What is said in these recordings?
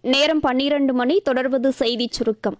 நேரம் பன்னிரண்டு மணி தொடர்வது செய்திச் சுருக்கம்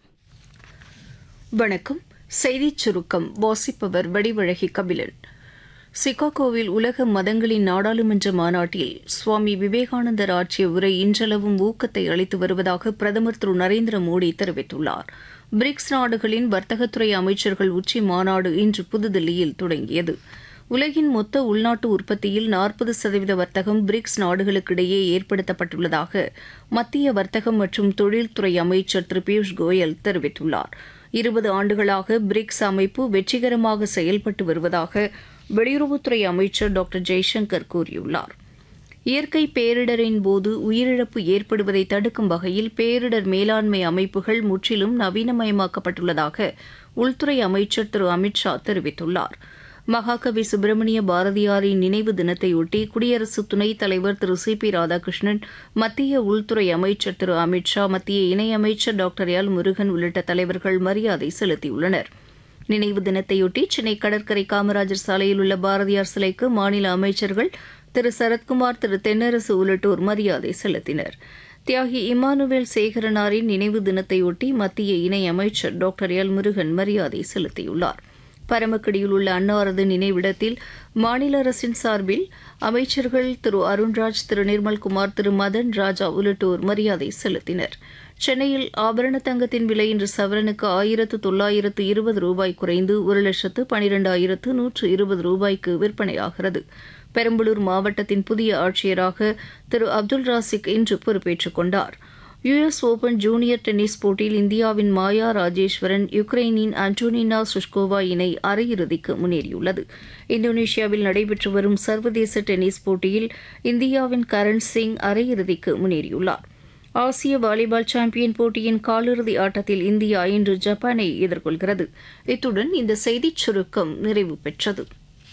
வணக்கம் செய்திச் சுருக்கம் வாசிப்பவர் வடிவழகி கபிலன் சிகாகோவில் உலக மதங்களின் நாடாளுமன்ற மாநாட்டில் சுவாமி விவேகானந்தர் ஆற்றிய உரை இன்றளவும் ஊக்கத்தை அளித்து வருவதாக பிரதமர் திரு நரேந்திர மோடி தெரிவித்துள்ளார் பிரிக்ஸ் நாடுகளின் வர்த்தகத்துறை அமைச்சர்கள் உச்சி மாநாடு இன்று புதுதில்லியில் தொடங்கியது உலகின் மொத்த உள்நாட்டு உற்பத்தியில் நாற்பது சதவீத வர்த்தகம் பிரிக்ஸ் நாடுகளுக்கிடையே ஏற்படுத்தப்பட்டுள்ளதாக மத்திய வர்த்தகம் மற்றும் தொழில்துறை அமைச்சர் திரு பியூஷ் கோயல் தெரிவித்துள்ளார் இருபது ஆண்டுகளாக பிரிக்ஸ் அமைப்பு வெற்றிகரமாக செயல்பட்டு வருவதாக வெளியுறவுத்துறை அமைச்சர் டாக்டர் ஜெய்சங்கர் கூறியுள்ளார் இயற்கை பேரிடரின் போது உயிரிழப்பு ஏற்படுவதை தடுக்கும் வகையில் பேரிடர் மேலாண்மை அமைப்புகள் முற்றிலும் நவீனமயமாக்கப்பட்டுள்ளதாக உள்துறை அமைச்சர் திரு அமித்ஷா தெரிவித்துள்ளார் மகாகவி சுப்பிரமணிய பாரதியாரின் நினைவு தினத்தையொட்டி குடியரசு துணைத் தலைவர் திரு சி பி ராதாகிருஷ்ணன் மத்திய உள்துறை அமைச்சர் திரு அமித்ஷா மத்திய இணையமைச்சர் டாக்டர் எல் முருகன் உள்ளிட்ட தலைவர்கள் மரியாதை செலுத்தியுள்ளனர் நினைவு தினத்தையொட்டி சென்னை கடற்கரை காமராஜர் சாலையில் உள்ள பாரதியார் சிலைக்கு மாநில அமைச்சர்கள் திரு சரத்குமார் திரு தென்னரசு உள்ளிட்டோர் மரியாதை செலுத்தினர் தியாகி இமானுவேல் சேகரனாரின் நினைவு தினத்தையொட்டி மத்திய இணையமைச்சர் டாக்டர் எல் முருகன் மரியாதை செலுத்தியுள்ளார் பரமக்குடியில் உள்ள அன்னாரது நினைவிடத்தில் மாநில அரசின் சார்பில் அமைச்சர்கள் திரு அருண்ராஜ் திரு நிர்மல்குமார் திரு மதன் ராஜா உள்ளிட்டோர் மரியாதை செலுத்தினர் சென்னையில் ஆபரண தங்கத்தின் விலை இன்று சவரனுக்கு ஆயிரத்து தொள்ளாயிரத்து இருபது ரூபாய் குறைந்து ஒரு லட்சத்து பனிரெண்டாயிரத்து நூற்று இருபது ரூபாய்க்கு விற்பனையாகிறது பெரம்பலூர் மாவட்டத்தின் புதிய ஆட்சியராக திரு அப்துல் ராசிக் இன்று பொறுப்பேற்றுக் கொண்டார் யுஎஸ் ஓபன் ஜூனியர் டென்னிஸ் போட்டியில் இந்தியாவின் மாயா ராஜேஸ்வரன் யுக்ரைனின் அன்டோனினா சுஷ்கோவா இணை அரையிறுதிக்கு முன்னேறியுள்ளது இந்தோனேஷியாவில் நடைபெற்று வரும் சர்வதேச டென்னிஸ் போட்டியில் இந்தியாவின் கரண் சிங் அரையிறுதிக்கு முன்னேறியுள்ளார் ஆசிய வாலிபால் சாம்பியன் போட்டியின் காலிறுதி ஆட்டத்தில் இந்தியா இன்று ஜப்பானை எதிர்கொள்கிறது இத்துடன் இந்த செய்திச் சுருக்கம் நிறைவு பெற்றது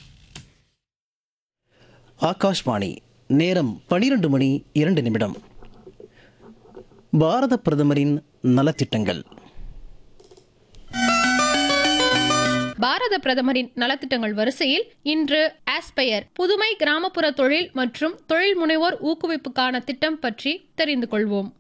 ஆகாஷ்வாணி நேரம் பனிரெண்டு மணி இரண்டு நிமிடம் பாரத பிரதமரின் நலத்திட்டங்கள் பாரத பிரதமரின் நலத்திட்டங்கள் வரிசையில் இன்று ஆஸ்பயர் புதுமை கிராமப்புற தொழில் மற்றும் தொழில் முனைவோர் ஊக்குவிப்புக்கான திட்டம் பற்றி தெரிந்து கொள்வோம்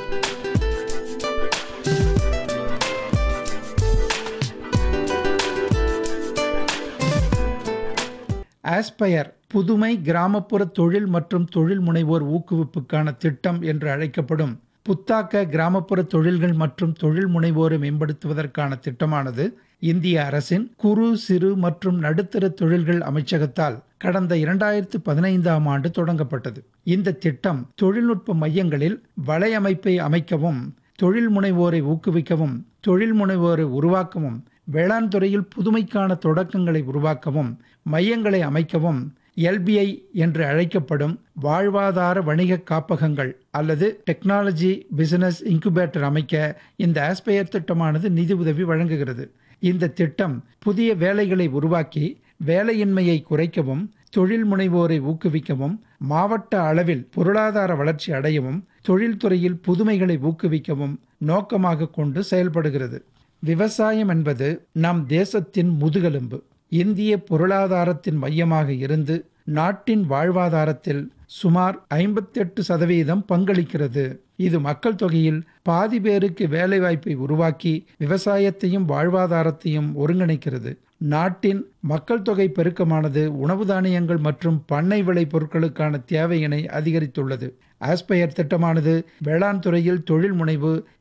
ஆஸ்பயர் புதுமை கிராமப்புற தொழில் மற்றும் தொழில் முனைவோர் ஊக்குவிப்புக்கான திட்டம் என்று அழைக்கப்படும் புத்தாக்க கிராமப்புற தொழில்கள் மற்றும் தொழில் முனைவோரை மேம்படுத்துவதற்கான திட்டமானது இந்திய அரசின் குறு சிறு மற்றும் நடுத்தர தொழில்கள் அமைச்சகத்தால் கடந்த இரண்டாயிரத்து பதினைந்தாம் ஆண்டு தொடங்கப்பட்டது இந்த திட்டம் தொழில்நுட்ப மையங்களில் வலையமைப்பை அமைக்கவும் தொழில் முனைவோரை ஊக்குவிக்கவும் தொழில் முனைவோரை உருவாக்கவும் வேளாண் துறையில் புதுமைக்கான தொடக்கங்களை உருவாக்கவும் மையங்களை அமைக்கவும் எல்பிஐ என்று அழைக்கப்படும் வாழ்வாதார வணிக காப்பகங்கள் அல்லது டெக்னாலஜி பிசினஸ் இன்குபேட்டர் அமைக்க இந்த ஆஸ்பயர் திட்டமானது நிதி உதவி வழங்குகிறது இந்த திட்டம் புதிய வேலைகளை உருவாக்கி வேலையின்மையை குறைக்கவும் தொழில் முனைவோரை ஊக்குவிக்கவும் மாவட்ட அளவில் பொருளாதார வளர்ச்சி அடையவும் தொழில்துறையில் புதுமைகளை ஊக்குவிக்கவும் நோக்கமாக கொண்டு செயல்படுகிறது விவசாயம் என்பது நம் தேசத்தின் முதுகெலும்பு இந்திய பொருளாதாரத்தின் மையமாக இருந்து நாட்டின் வாழ்வாதாரத்தில் சுமார் ஐம்பத்தெட்டு சதவீதம் பங்களிக்கிறது இது மக்கள் தொகையில் பாதி பேருக்கு வேலைவாய்ப்பை உருவாக்கி விவசாயத்தையும் வாழ்வாதாரத்தையும் ஒருங்கிணைக்கிறது நாட்டின் மக்கள் தொகை பெருக்கமானது உணவு தானியங்கள் மற்றும் பண்ணை விளை பொருட்களுக்கான தேவையினை அதிகரித்துள்ளது ஆஸ்பயர் திட்டமானது வேளாண் துறையில் தொழில் முனைவு